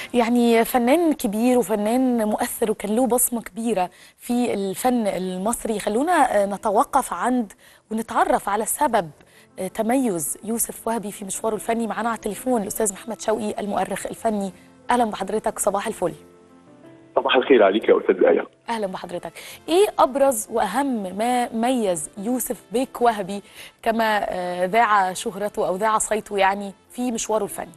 يعني فنان كبير وفنان مؤثر وكان له بصمة كبيرة في الفن المصري خلونا نتوقف عند ونتعرف على سبب تميز يوسف وهبي في مشواره الفني معنا على التليفون الأستاذ محمد شوقي المؤرخ الفني أهلا بحضرتك صباح الفل صباح الخير عليك يا أستاذ آية أهلا بحضرتك إيه أبرز وأهم ما ميز يوسف بيك وهبي كما ذاع شهرته أو ذاع صيته يعني في مشواره الفني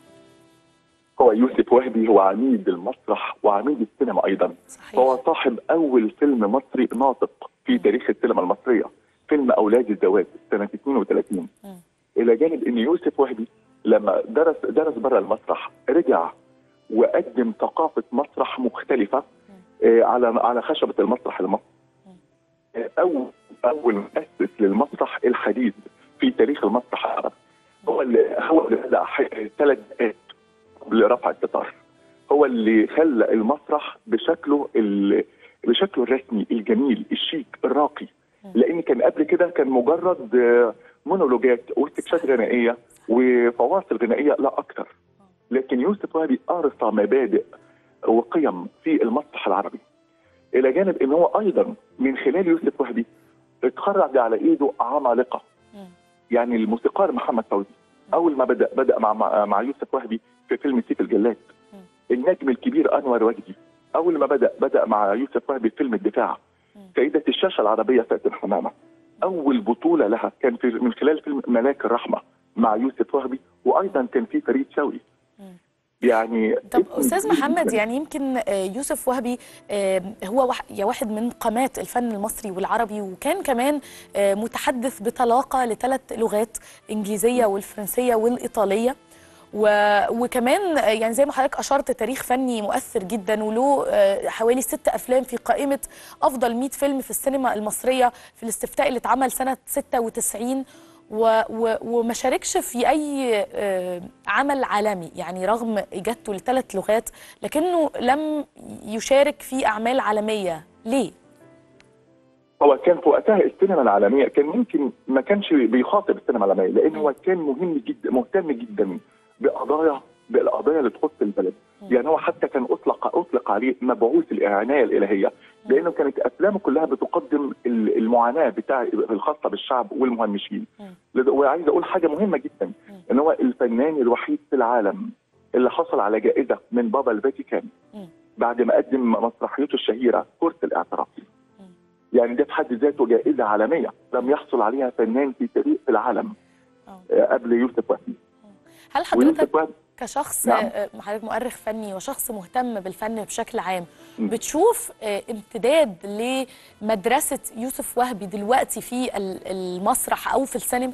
هو يوسف وهبي هو عميد المسرح وعميد السينما ايضا صحيح. هو صاحب اول فيلم مصري ناطق في تاريخ السينما المصريه فيلم اولاد الزواج سنه 32 مم. الى جانب ان يوسف وهبي لما درس درس بره المسرح رجع وقدم ثقافه مسرح مختلفه آه، على على خشبه المسرح المصري آه، اول اول مؤسس للمسرح الحديث في تاريخ المسرح العربي هو اللي هو اللي بدا ثلاث دقائق قبل رفع الستار هو اللي خلى المسرح بشكله ال... بشكله الرسمي الجميل الشيك الراقي لان كان قبل كده كان مجرد آه، مونولوجات وسكشات غنائيه وفواصل غنائيه لا اكثر لكن يوسف وهبي ارسى مبادئ وقيم في المسرح العربي الى جانب ان هو ايضا من خلال يوسف وهبي اتخرج على ايده عمالقه مم. يعني الموسيقار محمد فوزي اول ما بدا بدا مع مع, مع يوسف وهبي في فيلم سيف الجلاد مم. النجم الكبير انور وجدي اول ما بدا بدا مع يوسف وهبي في فيلم الدفاع مم. سيده الشاشه العربيه فاتن حمامه اول بطوله لها كان في من خلال فيلم ملاك الرحمه مع يوسف وهبي وايضا كان في فريد شوقي مم. يعني طب اسم استاذ كبير محمد جداً. يعني يمكن آه، يوسف وهبي آه، هو واح- يا واحد من قامات الفن المصري والعربي وكان كمان آه، متحدث بطلاقه لثلاث لغات انجليزيه والفرنسيه والايطاليه و- وكمان آه، يعني زي ما حضرتك اشرت تاريخ فني مؤثر جدا وله آه، حوالي ست افلام في قائمه افضل 100 فيلم في السينما المصريه في الاستفتاء اللي اتعمل سنه 96 و و وما شاركش في اي آه، عمل عالمي يعني رغم اجابته لثلاث لغات لكنه لم يشارك في اعمال عالميه ليه هو كان في وقتها السينما العالميه كان ممكن ما كانش بيخاطب السينما العالميه لان هو كان مهم جدا مهتم جدا بقضايا بالقضايا اللي تخص البلد يعني هو حتى كان اطلق اطلق عليه مبعوث العنايه الالهيه لانه كانت افلامه كلها بتقدم ال- المعاناه بتاع الخاصه بالشعب والمهمشين لذ- وعايز اقول حاجه مهمه جدا ان هو الفنان الوحيد في العالم اللي حصل على جائزه من بابا الفاتيكان مم. بعد ما قدم مسرحيته الشهيره كره الاعتراف يعني ده في حد ذاته جائزه عالميه لم يحصل عليها فنان في تاريخ العالم آه. آه، قبل يوسف وهبي هل حضرتك ويوسف وهبي كشخص نعم. آه، حضرتك مؤرخ فني وشخص مهتم بالفن بشكل عام م. بتشوف آه، امتداد لمدرسه يوسف وهبي دلوقتي في ال- المسرح او في السينما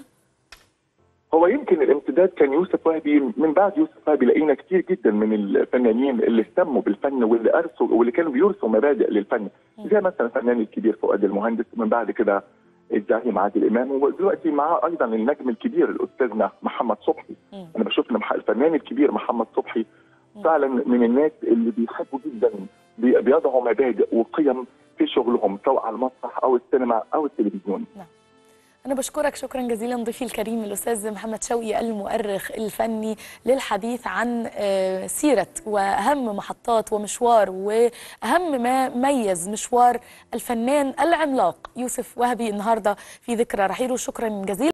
هو يمكن الامتداد كان يوسف وهبي من بعد يوسف وهبي لقينا كتير جدا من الفنانين اللي اهتموا بالفن واللي ارسوا واللي كانوا بيرسوا مبادئ للفن زي مثلا الفنان الكبير فؤاد المهندس ومن بعد كده الزعيم عادل امام ودلوقتي معاه ايضا النجم الكبير الاستاذنا محمد صبحي مم. انا بشوف ان مح- الفنان الكبير محمد صبحي فعلا من الناس اللي بيحبوا جدا بي- بيضعوا مبادئ وقيم في شغلهم سواء على المسرح او السينما او التلفزيون أنا بشكرك شكرا جزيلا ضيفي الكريم الأستاذ محمد شوقي المؤرخ الفني للحديث عن آه، سيرة وأهم محطات ومشوار وأهم ما ميز مشوار الفنان العملاق يوسف وهبي النهاردة في ذكرى رحيله شكرا جزيلا